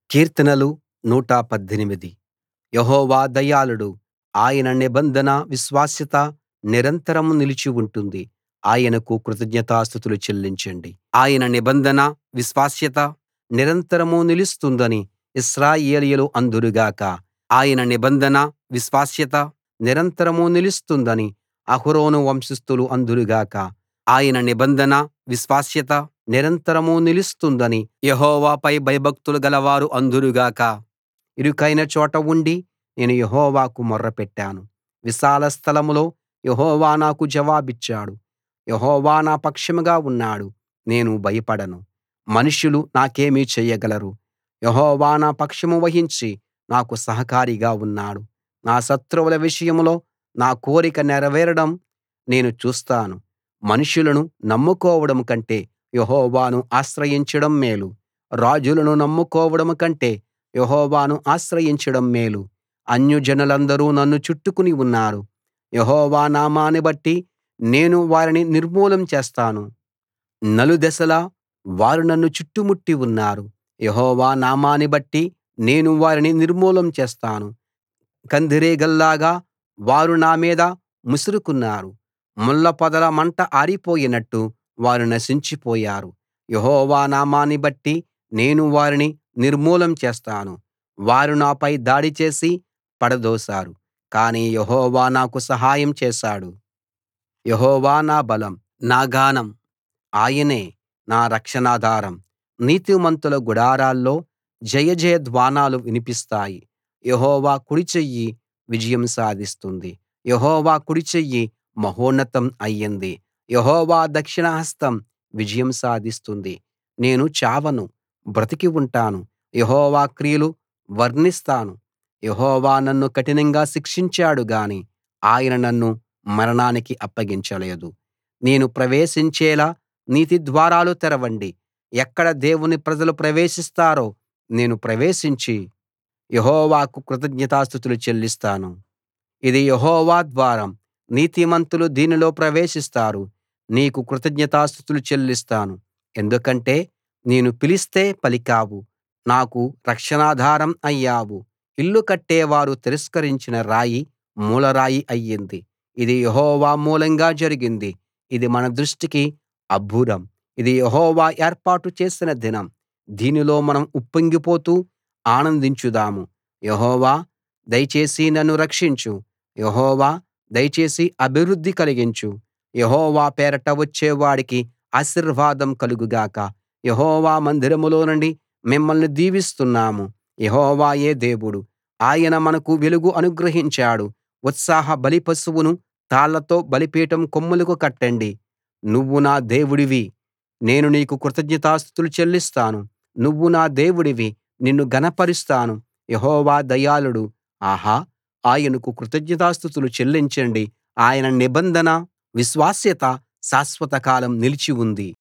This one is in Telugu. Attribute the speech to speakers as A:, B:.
A: కీర్తనలు 118 యెహోవా దయాళుడు ఆయన నిబంధన విశ్వాస్యత నిరంతరం నిలిచి ఉంటుంది ఆయనకు కృతజ్ఞతాస్తుతులు చెల్లించండి ఆయన నిబంధన విశ్వాస్యత నిరంతరం నిలుస్తుందని ఇశ్రాయేలీయులు అందురు గాక ఆయన నిబంధన విశ్వాస్యత నిరంతరం నిలుస్తుందని అహరోను వంశస్థులు అందురు గాక ఆయన నిబంధన విశ్వాస్యత నిరంతరం నిలుస్తుందని యెహోవాపై భయభక్తులు గలవారు అందురు గాక ఇరుకైన చోట ఉండి నేను యెహోవాకు మొర్రపెట్టాను విశాల స్థలంలో యెహోవా నాకు జవాబిచ్చాడు యెహోవా నా పక్షంగా ఉన్నాడు నేను భయపడను మనుషులు నాకేమి చేయగలరు యెహోవా నా పక్షం వహించి నాకు సహకారిగా ఉన్నాడు నా శత్రువుల విషయంలో నా కోరిక నెరవేరడం నేను చూస్తాను మనుషులను నమ్ముకోవడం కంటే యెహోవాను ఆశ్రయించడం మేలు రాజులను నమ్ముకోవడం కంటే యెహోవాను ఆశ్రయించడం మేలు అన్యజనులందరూ నన్ను చుట్టుకుని ఉన్నారు యెహోవా నామాన్ని బట్టి నేను వారిని నిర్మూలం చేస్తాను నలుదెసలా వారు నన్ను చుట్టుముట్టి ఉన్నారు యెహోవా నామాన్ని బట్టి నేను వారిని నిర్మూలం చేస్తాను కందిరీగల్లాగా వారు నా మీద ముసురుకున్నారు ముళ్ళపొదల మంట ఆరిపోయినట్టు వారు నశించిపోయారు యెహోవా నామాన్ని బట్టి నేను వారిని నిర్మూలం చేస్తాను వారు నాపై దాడి చేసి పడదోశారు కానీ యెహోవా నాకు సహాయం చేశాడు యెహోవా నా బలం నా గానం ఆయనే నా రక్షణాధారం నీతిమంతుల గుడారాల్లో జయజయ ధ్వానాలు వినిపిస్తాయి యెహోవా కుడి చెయ్యి విజయం సాధిస్తుంది యెహోవా కుడి చెయ్యి మహోన్నతం అయ్యింది యెహోవా దక్షిణ హస్తం విజయం సాధిస్తుంది నేను చావను బ్రతికి ఉంటాను యెహోవా క్రియలు వర్ణిస్తాను యెహోవా నన్ను కఠినంగా శిక్షించాడు గాని ఆయన నన్ను మరణానికి అప్పగించలేదు నేను ప్రవేశించేలా నీతి ద్వారాలు తెరవండి ఎక్కడ దేవుని ప్రజలు ప్రవేశిస్తారో నేను ప్రవేశించి యెహోవాకు కృతజ్ఞతాస్తుతులు చెల్లిస్తాను ఇది యెహోవా ద్వారం నీతిమంతులు దీనిలో ప్రవేశిస్తారు నీకు కృతజ్ఞతాస్తుతులు చెల్లిస్తాను ఎందుకంటే నేను పిలిస్తే పలికావు నాకు రక్షణాధారం అయ్యావు ఇల్లు కట్టేవారు తిరస్కరించిన రాయి మూలరాయి అయ్యింది ఇది యెహోవా మూలంగా జరిగింది ఇది మన దృష్టికి అబ్బురం ఇది యెహోవా ఏర్పాటు చేసిన దినం దీనిలో మనం ఉప్పొంగిపోతూ ఆనందించుదాము యెహోవా దయచేసి నన్ను రక్షించు యెహోవా దయచేసి అభివృద్ధి కలిగించు యెహోవా పేరట వచ్చేవాడికి ఆశీర్వాదం కలుగు గాక యెహోవా మందిరంలో నుండి మిమ్మల్ని దీవిస్తున్నాము యెహోవాయే దేవుడు ఆయన మనకు వెలుగు అనుగ్రహించాడు ఉత్సాహ బలి పశువును తాళ్లతో బలిపీఠం కొమ్ములకు కట్టండి నువ్వు నా దేవుడివి నేను నీకు కృతజ్ఞతాస్తుతులు చెల్లిస్తాను నువ్వు నా దేవుడివి నిన్ను ఘనపరుస్తాను యెహోవా దయాళుడు ఆహా ఆయనకు కృతజ్ఞతాస్తుతులు చెల్లించండి ఆయన నిబంధన విశ్వాస్యత శాశ్వతకాలం నిలిచి ఉంది